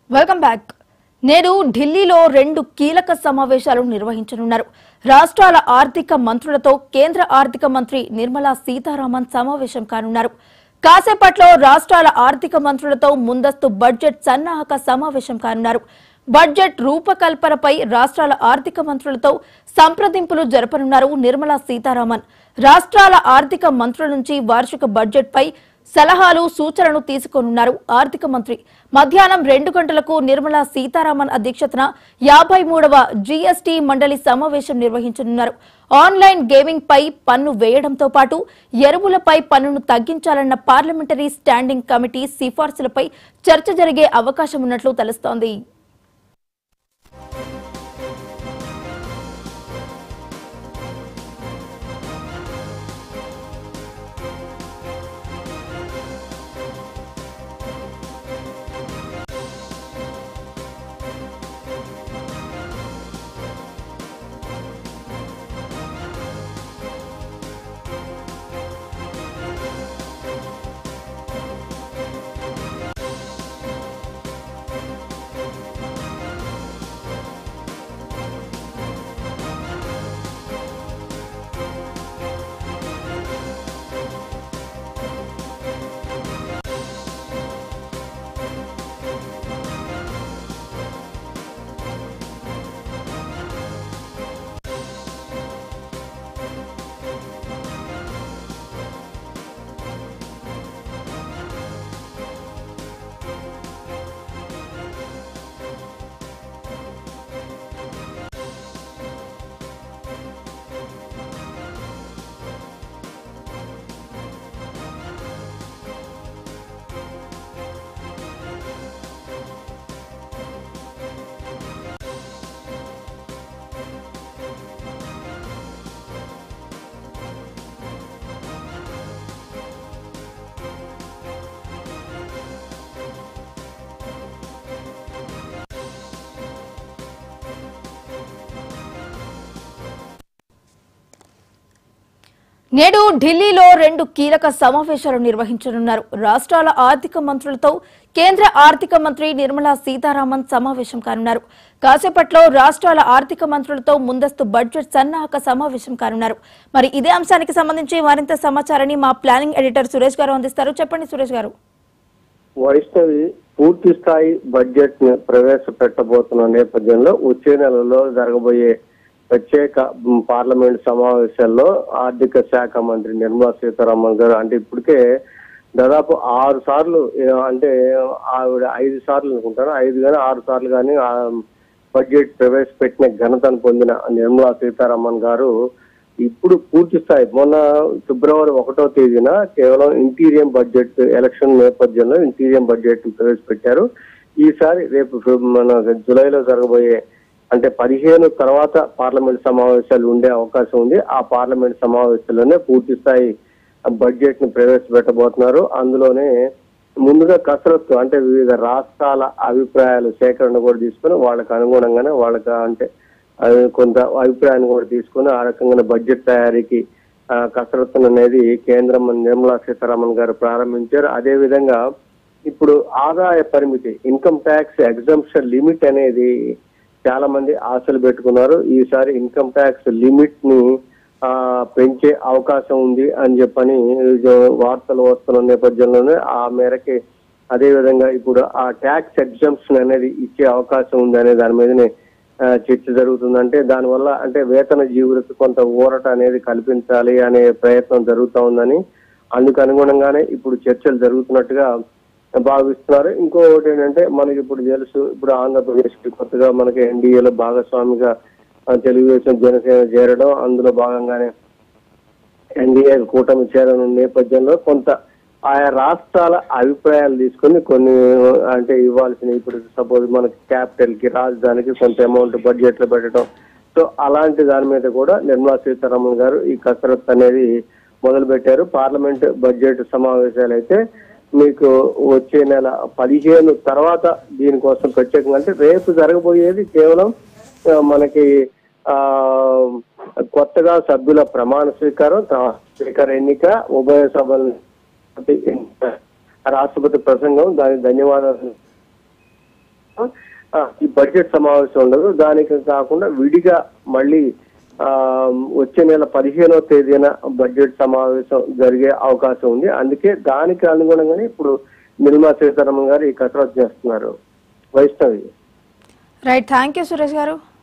welcome back నేడు ఢిల్లీలో రెండు కీలక సమావేశాలు నిర్వహించనున్నారు రాష్ట్రాల ఆర్థిక మంత్రులతో కేంద్ర ఆర్థిక మంత్రి నిర్మలా సీతారామన్ సమావేశం కానున్నారు కాసేపట్లో రాష్ట్రాల ఆర్థిక మంత్రులతో ముందస్తు బడ్జెట్ సన్నాహక సమావేశం కానున్నారు బడ్జెట్ రూపకల్పనపై రాష్ట్రాల ఆర్థిక మంత్రులతో సంప్రదింపులు జరపనున్నారు నిర్మలా సీతారామన్ రాష్ట్రాల ఆర్థిక మంత్రుల నుంచి వార్షిక బడ్జెట్పై సలహాలు సూచనలు తీసుకోనున్నారు ఆర్థిక మంత్రి మధ్యాహ్నం రెండు గంటలకు నిర్మలా సీతారామన్ అధ్యక్షతన యాభై మూడవ జీఎస్టీ మండలి సమావేశం నిర్వహించనున్నారు ఆన్లైన్ గేమింగ్ పై పన్ను వేయడంతో పాటు ఎరువులపై పన్నును తగ్గించాలన్న పార్లమెంటరీ స్టాండింగ్ కమిటీ సిఫార్సులపై చర్చ జరిగే అవకాశం ఉన్నట్లు తెలుస్తోంది నేడు ఢిల్లీలో రెండు కీలక సమావేశాలు నిర్వహించనున్నారు రాష్ట్రాల ఆర్థిక మంత్రులతో కేంద్ర ఆర్థిక మంత్రి నిర్మలా సీతారామన్ సమావేశం కానున్నారు కాసేపట్లో రాష్ట్రాల ఆర్థిక మంత్రులతో ముందస్తు బడ్జెట్ సన్నాహక సమావేశం కానున్నారు మరి ఇదే అంశానికి సంబంధించి మరింత సమాచారాన్ని మా ప్లానింగ్ ఎడిటర్ సురేష్ గారు అందిస్తారు చెప్పండి సురేష్ గారు వైష్ణవి పూర్తి స్థాయి బడ్జెట్ ని ప్రవేశపెట్టబోతున్న నేపథ్యంలో వచ్చే నెలలో జరగబోయే ప్రత్యేక మ్, పార్లమెంట్ సమావేశాల్లో ఆర్థిక శాఖ మంత్రి నిర్మలా సీతారామన్ గారు అంటే ఇప్పటికే దాదాపు ఆరు సార్లు ఏ, అంటే ఆవిడ ఐదు సార్లు అనుకుంటాను ఐదు కానీ ఆరు సార్లు కానీ ఆ బడ్జెట్ ప్రవేశపెట్టిన ఘనతను పొందిన నిర్మలా సీతారామన్ గారు ఇప్పుడు పూర్తి స్థాయి మొన్న ఫిబ్రవరి ఒకటో తేదీన కేవలం ఇంటీరియం బడ్జెట్ ఎలక్షన్ నేపథ్యంలో ఇంటీరియం బడ్జెట్ ప్రవేశపెట్టారు ఈసారి రేపు ఫిబ్- మన జూలైలో జరగబోయే అంటే పదిహేను తర్వాత పార్లమెంట్ సమావేశాలు ఉండే అవకాశం ఉంది ఆ పార్లమెంట్ సమావేశాల్లోనే పూర్తి స్థాయి బడ్జెట్ ని ప్రవేశపెట్టబోతున్నారు అందులోనే ముందుగా కసరత్తు అంటే వివిధ రాష్ట్రాల అభిప్రాయాలు సేకరణ కూడా తీసుకుని వాళ్ళకి అనుగుణంగానే వాళ్ళకి అంటే అది కొంత అభిప్రాయాన్ని కూడా తీసుకుని ఆ రకంగా బడ్జెట్ తయారీకి ఆ, కసరత్తును అనేది కేంద్రం నిర్మలా సీతారామన్ గారు ప్రారంభించారు అదే విధంగా ఇప్పుడు ఆదాయ పరిమితి ఇన్కమ్ ట్యాక్స్ ఎగ్జంప్షన్ లిమిట్ అనేది చాలా మంది ఆశలు పెట్టుకున్నారు ఈసారి ఇన్కమ్ ట్యాక్స్ లిమిట్ ని ఆ, పెంచే అవకాశం ఉంది అని చెప్పని ఇది వార్తలు వస్తున్న నేపథ్యంలోనే ఆ మేరకి అదే విధంగా ఇప్పుడు ఆ ట్యాక్స్ ఎగ్జంప్షన్ అనేది ఇచ్చే అవకాశం ఉంది అనే దాని మీదనే ఆ, చర్చ జరుగుతుంది అంటే దానివల్ల అంటే వేతన జీవులకు కొంత ఊరట అనేది కల్పించాలి అనే ప్రయత్నం జరుగుతా ఉందని అందుకు అనుగుణంగానే ఇప్పుడు చర్చలు జరుగుతున్నట్టుగా భావిస్తున్నారు ఇంకొకటి ఏంటంటే మనకి ఇప్పుడు తెలుసు ఇప్పుడు ఆంధ్రప్రదేశ్ కి కొత్తగా మనకి ఎన్డీఏలో భాగస్వామిగా ఆ, తెలుగుదేశం జనసేన చేరడం అందులో భాగంగానే ఎన్డీఏ కూటమి చేరనున్న నేపథ్యంలో కొంత ఆయా రాష్ట్రాల అభిప్రాయాలు తీసుకొని కొన్ని అంటే ఇవ్వాల్సిన ఇప్పుడు సపోజ్ మనకి క్యాపిటల్ కి రాజధానికి కొంత అమౌంట్ బడ్జెట్ లో పెట్టడం సో అలాంటి దాని మీద కూడా నిర్మలా సీతారామన్ గారు ఈ కసరత్తు అనేది మొదలు పెట్టారు పార్లమెంట్ బడ్జెట్ సమావేశాలు అయితే మీకు వచ్చే నెల పదిహేను తర్వాత దీనికోసం ప్రత్యేకంగా అంటే రేపు జరగబోయేది కేవలం ఆ, మనకి ఆ కొత్తగా సభ్యుల ప్రమాణ స్వీకారం తర్వాత స్పీకర్ ఎన్నిక ఉభయ సభల రాష్ట్రపతి ప్రసంగం దానికి ధన్యవాదాలు ఆ, ఈ బడ్జెట్ సమావేశం ఉండదు దానికి కాకుండా విడిగా మళ్ళీ ఆ, వచ్చే నెల పదిహేనవ తేదీన బడ్జెట్ సమావేశం జరిగే అవకాశం ఉంది అందుకే దానికి అనుగుణంగానే ఇప్పుడు నిర్మలా సీతారామన్ గారు ఈ కసరత్తు చేస్తున్నారు Vaishnavi right thank you Suresh గారు